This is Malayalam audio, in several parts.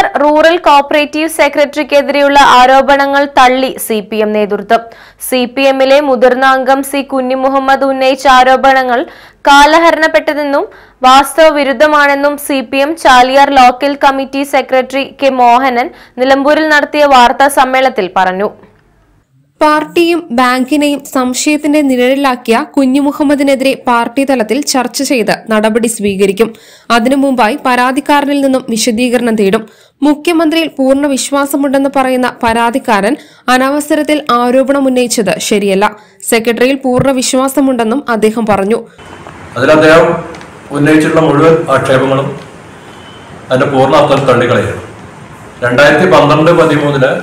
ചാലിയാർ റൂറൽ കോപ്പറേറ്റീവ് സെക്രട്ടറിക്കെതിരെയുള്ള ആരോപണങ്ങൾ തള്ളി സി പി എം നേതൃത്വം സി പി എമ്മിലെ മുതിർന്ന അംഗം സി കുഞ്ഞിമുഹമ്മദ് ഉന്നയിച്ച ആരോപണങ്ങൾ കാലഹരണപ്പെട്ടതെന്നും വാസ്തവ വിരുദ്ധമാണെന്നും C P M Chaliyar local committee secretary K Mohanan നിലമ്പൂരിൽ നടത്തിയ വാർത്താ സമ്മേളനത്തിൽ പറഞ്ഞു പാർട്ടിയും ബാങ്കിനെയും സംശയത്തിന്റെ നിഴലിലാക്കിയ കുഞ്ഞുമുഹമ്മദിനെതിരെ പാർട്ടി തലത്തിൽ ചർച്ച ചെയ്ത് നടപടി സ്വീകരിക്കും അതിനു മുമ്പായി പരാതിക്കാരനിൽ നിന്നും വിശദീകരണം തേടും മുഖ്യമന്ത്രിയിൽ പൂർണ്ണ വിശ്വാസമുണ്ടെന്ന് പറയുന്ന പരാതിക്കാരൻ അനവസരത്തിൽ ആരോപണം ഉന്നയിച്ചത് ശരിയല്ല സെക്രട്ടറിയിൽ പൂർണ്ണ വിശ്വാസമുണ്ടെന്നും അദ്ദേഹം പറഞ്ഞു അതിൽ അദ്ദേഹം ഉന്നയിച്ചിട്ടുള്ള മുഴുവൻ ആക്ഷേപങ്ങളും അതിന്റെ പൂർണ്ണ അർത്ഥം തള്ളിക്കളയുന്നു രണ്ടായിരത്തി പന്ത്രണ്ട് പതിമൂന്നില്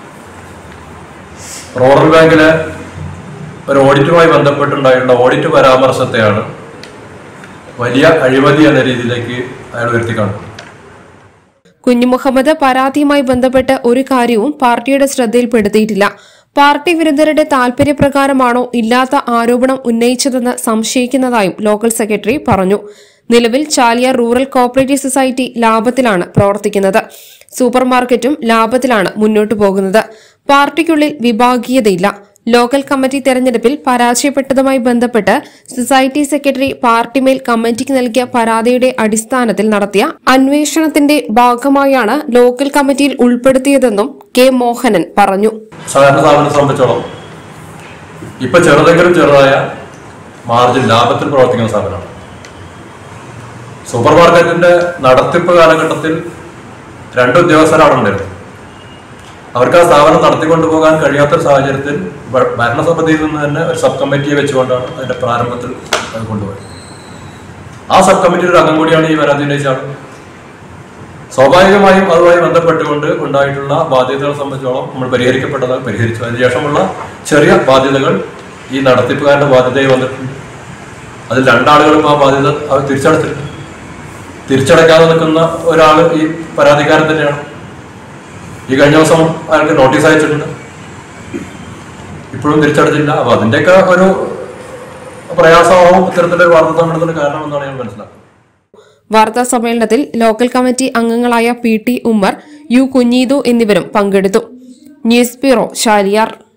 റൂറൽ ബാങ്കിലെ ഒരു ഓഡിറ്റുമായി ബന്ധപ്പെട്ടുണ്ടായിട്ടുള്ള ഓഡിറ്റ് പരാമർശത്തെയാണ് വലിയ അഴിമതി എന്ന രീതിയിലേക്ക് അയാൾ ഉയർത്തിക്കാണുന്നത് കുഞ്ഞുമുഹമ്മദ് പരാതിയുമായി ബന്ധപ്പെട്ട് ഒരു കാര്യവും പാർട്ടിയുടെ ശ്രദ്ധയിൽപ്പെടുത്തിയിട്ടില്ല പാർട്ടി വിരുദ്ധരുടെ താൽപര്യപ്രകാരമാണോ ഇല്ലാത്ത ആരോപണം ഉന്നയിച്ചതെന്ന് സംശയിക്കുന്നതായും ലോക്കൽ സെക്രട്ടറി പറഞ്ഞു നിലവിൽ ചാലിയാർ റൂറൽ കോപ്പറേറ്റീവ് സൊസൈറ്റി ലാഭത്തിലാണ് പ്രവർത്തിക്കുന്നത് സൂപ്പർ മാർക്കറ്റും ലാഭത്തിലാണ് മുന്നോട്ടു പോകുന്നത് പാർട്ടിക്കുള്ളിൽ വിഭാഗീയതയില്ല ലോക്കൽ കമ്മിറ്റി തെരഞ്ഞെടുപ്പിൽ പരാജയപ്പെട്ടതുമായി ബന്ധപ്പെട്ട് സൊസൈറ്റി സെക്രട്ടറി പാർട്ടിമേൽ കമ്മിറ്റിക്ക് നൽകിയ പരാതിയുടെ അടിസ്ഥാനത്തിൽ നടത്തിയ അന്വേഷണത്തിന്റെ ഭാഗമായാണ് ലോക്കൽ കമ്മിറ്റിയിൽ ഉൾപ്പെടുത്തിയതെന്നും കെ മോഹനൻ പറഞ്ഞു സഹകരണ സ്ഥാപനത്തെ സംബന്ധിച്ചോളം ഇപ്പൊ ചെറുതെങ്കിലും ചെറുതായ മാർജിൻ ലാഭത്തിൽ പ്രവർത്തിക്കുന്ന സ്ഥാപനമാണ് സൂപ്പർ മാർക്കറ്റിന്റെ നടത്തിപ്പ് കാലഘട്ടത്തിൽ രണ്ട് ഉദ്യോഗസ്ഥരാണ് ഉണ്ടായിരുന്നത് അവർക്ക് ആ സ്ഥാപനം നടത്തിക്കൊണ്ടുപോകാൻ കഴിയാത്തൊരു സാഹചര്യത്തിൽ ഭ- ഭരണസമിതിയിൽ നിന്ന് തന്നെ ഒരു സബ് കമ്മിറ്റിയെ വെച്ചുകൊണ്ടാണ് അതിന്റെ പ്രാരംഭത്തിൽ അത് കൊണ്ടുപോയത് ആ സബ് കമ്മിറ്റിയുടെ ഒരു അംഗം കൂടിയാണ് ഈ പരാതി ഉന്നയിച്ച ആൾ സ്വാഭാവികമായും അതുമായി ബന്ധപ്പെട്ടുകൊണ്ട് ഉണ്ടായിട്ടുള്ള ബാധ്യതകളെ സംബന്ധിച്ചോളം നമ്മൾ പരിഹരിക്കപ്പെട്ടത് പരിഹരിച്ചു അതിനുശേഷമുള്ള ചെറിയ ബാധ്യതകൾ ഈ നടത്തിപ്പുകാരന്റെ ബാധ്യതയായി വന്നിട്ടുണ്ട് അതിൽ രണ്ടാളുകളും ആ ബാധ്യത അവർ തിരിച്ചടച്ചിട്ടുണ്ട് തിരിച്ചടയ്ക്കാതെ നിൽക്കുന്ന ഒരാൾ ഈ പരാതിക്കാരൻ തന്നെയാണ് ഈ കഴിഞ്ഞ ദിവസം അയാൾക്ക് നോട്ടീസ് അയച്ചിട്ടുണ്ട് ഇപ്പോഴും തിരിച്ചടച്ചില്ല അപ്പൊ അതിന്റെയൊക്കെ ഒരു പ്രയാസമാവും ഇത്തരത്തിലൊരു വാർത്താ സമ്മേളനത്തിന് കാരണമെന്നാണ് ഞാൻ മനസ്സിലാക്കുന്നത് വാർത്താ സമ്മേളനത്തിൽ ലോക്കൽ കമ്മിറ്റി അംഗങ്ങളായ P T Ummer U Kunjeethu എന്നിവരും പങ്കെടുത്തു ന്യൂസ് ബ്യൂറോ ഷാലിയാർ